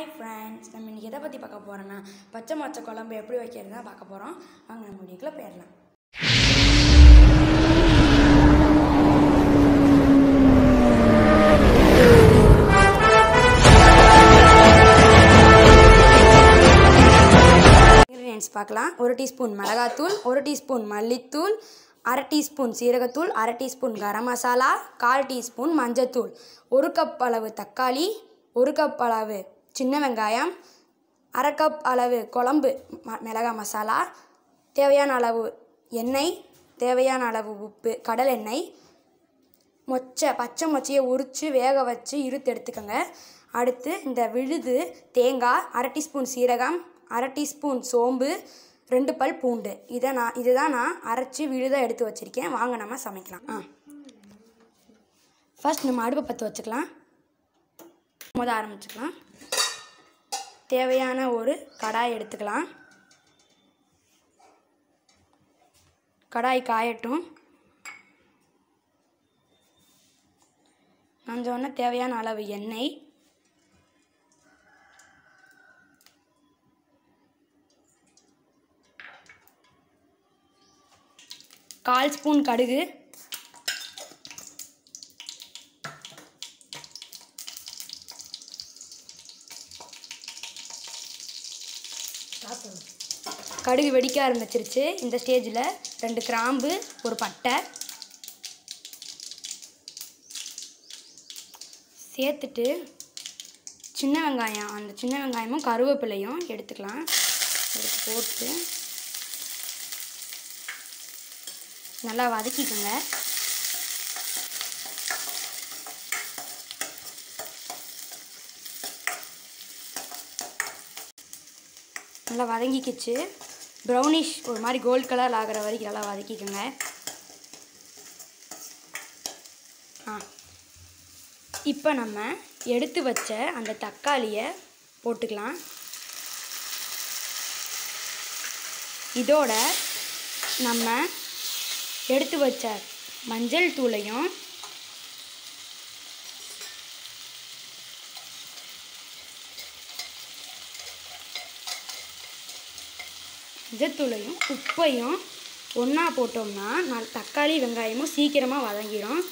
hi friends நம்ம இன்றைக்கி எதை பற்றி பார்க்க போகிறோன்னா பச்சை மொச்சை குழம்பு எப்படி வைக்கிறது தான் பார்க்க போகிறோம் வாங்க நம்ம வீடியோக்குள்ளே போயிடலாம் இன்க்ரீடியன்ஸ் பார்க்கலாம் ஒரு டீஸ்பூன் மிளகாத்தூள் ஒரு டீஸ்பூன் மல்லித்தூள் அரை டீஸ்பூன் சீரகத்தூள் அரை டீஸ்பூன் கரம் மசாலா கால் டீஸ்பூன் மஞ்சத்தூள் ஒரு கப் அளவு தக்காளி ஒரு கப் அளவு சின்ன வெங்காயம் அரை கப் அளவு குழம்பு ம மிளகா மசாலா தேவையான அளவு எண்ணெய் தேவையான அளவு உப்பு கடல் எண்ணெய் மொச்சை பச்சை மொச்சையை உரித்து வேக வச்சு இருத்து எடுத்துக்கோங்க அடுத்து இந்த விழுது தேங்காய் அரை டீஸ்பூன் சீரகம் அரை டீஸ்பூன் சோம்பு ரெண்டு பல் பூண்டு இதை நான் இதுதான் நான் அரைச்சி விழுதாக எடுத்து வச்சுருக்கேன் வாங்க நம்ம சமைக்கலாம் ஆ ஃபர்ஸ்ட் நம்ம அடுப்பை பற்ற வச்சுக்கலாம் முத ஆரம்பிச்சுக்கலாம் தேவையான ஒரு கடாய் எடுத்துக்கலாம் கடாய் காயட்டும் காஞ்சோடனே தேவையான அளவு எண்ணெய் கால் ஸ்பூன் கடுகு கடுகு வெடிக்க ஆரம்பிச்சிருச்சு இந்த ஸ்டேஜில் ரெண்டு கிராம்பு ஒரு பட்டை சேர்த்துட்டு சின்ன வெங்காயம் அந்த சின்ன வெங்காயமும் கருவேப்பிலையும் எடுத்துக்கலாம் எடுத்து போட்டு நல்லா வதக்கிக்கோங்க நல்லா வதங்கிக்கிச்சு ப்ரௌனிஷ் ஒரு மாதிரி கோல்ட் கலர் ஆகிற வரைக்கும் நல்லா வதக்கிக்கோங்க ஆ இப்போ நம்ம எடுத்து வச்ச அந்த தக்காளியை போட்டுக்கலாம் இதோட நம்ம எடுத்து வச்ச மஞ்சள் தூளையும் மஞ்சத்தூளையும் உப்பையும் ஒன்றா போட்டோம்னா நல் தக்காளி வெங்காயமும் சீக்கிரமாக வதங்கிடும்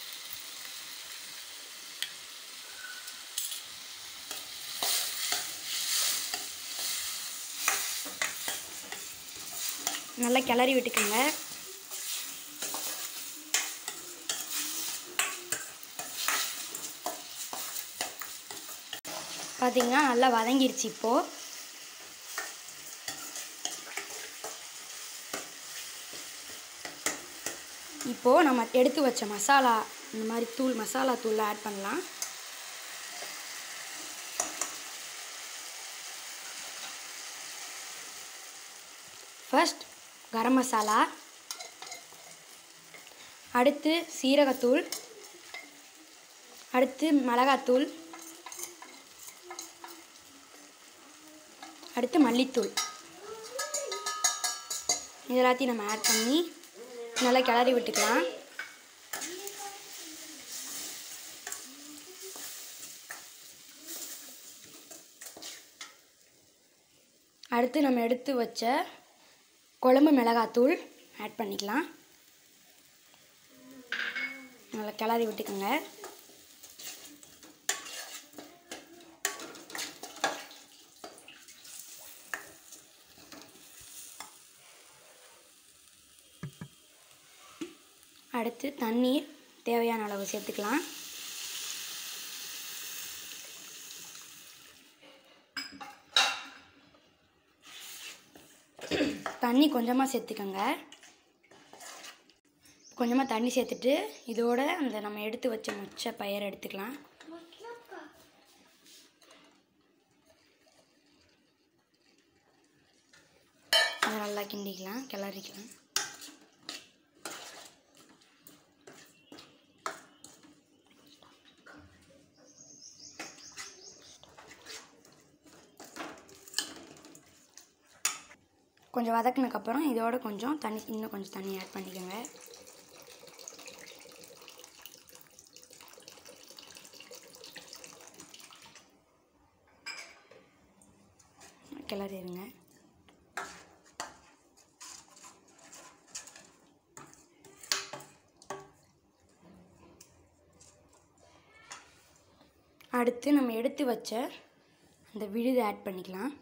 நல்லா கிளறி விட்டுக்கோங்க பார்த்தீங்கன்னா நல்லா வதங்கிருச்சு இப்போது இப்போது நம்ம எடுத்து வச்ச மசாலா இந்த மாதிரி தூள் மசாலா தூள் ஆட் பண்ணலாம் ஃபர்ஸ்ட் கரம் மசாலா அடுத்து சீரகத்தூள் அடுத்து மிளகாத்தூள் அடுத்து மல்லித்தூள் இது எல்லாத்தையும் நம்ம ஆட் பண்ணி நல்லா கிளறி விட்டுக்கலாம் அடுத்து நம்ம எடுத்து வச்ச குழம்பு மிளகாத்தூள் ஆட் பண்ணிக்கலாம் நல்லா கிளறி விட்டுக்கோங்க அடுத்து தண்ணீர் தேவையான அளவு சேர்த்துக்கலாம் தண்ணி கொஞ்சமாக சேர்த்துக்கோங்க கொஞ்சமாக தண்ணி சேர்த்துட்டு இதோட அந்த நம்ம எடுத்து வச்ச முச்சை பயிரை எடுத்துக்கலாம் அதை நல்லா கிண்டிக்கலாம் கிளறிக்கலாம் கொஞ்சம் வதக்குனதுக்கப்புறம் இதோட கொஞ்சம் தண்ணி இன்னும் கொஞ்சம் தண்ணி ஆட் பண்ணிக்கோங்க கிளறிடுங்க அடுத்து நம்ம எடுத்து வச்ச அந்த விழுது ஆட் பண்ணிக்கலாம்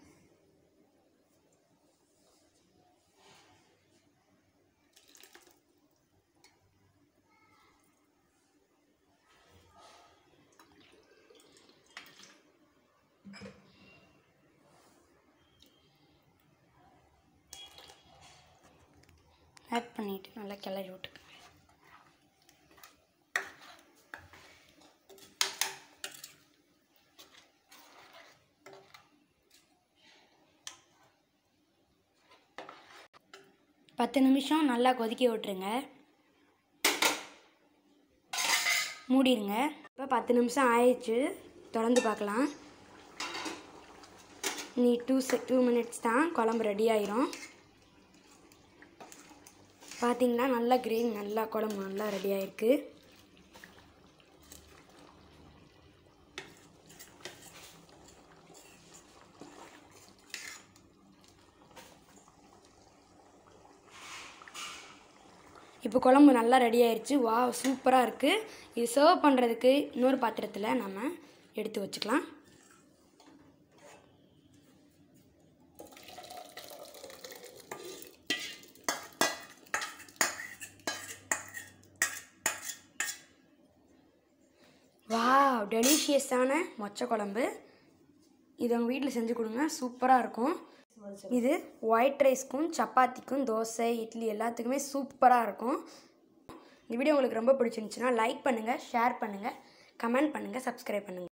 ஆட் பண்ணிவிட்டு நல்லா கிளறி விட்டுக்கோங்க பத்து நிமிஷம் நல்லா கொதிக்க விட்டுருங்க மூடிடுங்க இப்போ பத்து நிமிஷம் ஆயிடுச்சு திறந்து பார்க்கலாம் நீ டூ செ டூ மினிட்ஸ் தான் குழம்பு ரெடி ஆயிரும் பார்த்தீங்கன்னா நல்லா கிரேவி நல்லா குழம்பு நல்லா ரெடி ஆயிருக்கு இப்போ குழம்பு நல்லா ரெடி ஆயிடுச்சு வா சூப்பராக இருக்குது இது சர்வ் பண்ணுறதுக்கு இன்னொரு பாத்திரத்தில் நம்ம எடுத்து வச்சுக்கலாம் வா டெலிஷியஸான மொச்சை குழம்பு இது உங்கள் வீட்டில் செஞ்சு கொடுங்க சூப்பராக இருக்கும் இது ஒயிட் ரைஸ்க்கும் சப்பாத்திக்கும் தோசை இட்லி எல்லாத்துக்குமே சூப்பராக இருக்கும் இந்த வீடியோ உங்களுக்கு ரொம்ப பிடிச்சிருந்துச்சுன்னா லைக் பண்ணுங்கள் ஷேர் பண்ணுங்கள் கமெண்ட் பண்ணுங்கள் சப்ஸ்கிரைப் பண்ணுங்கள்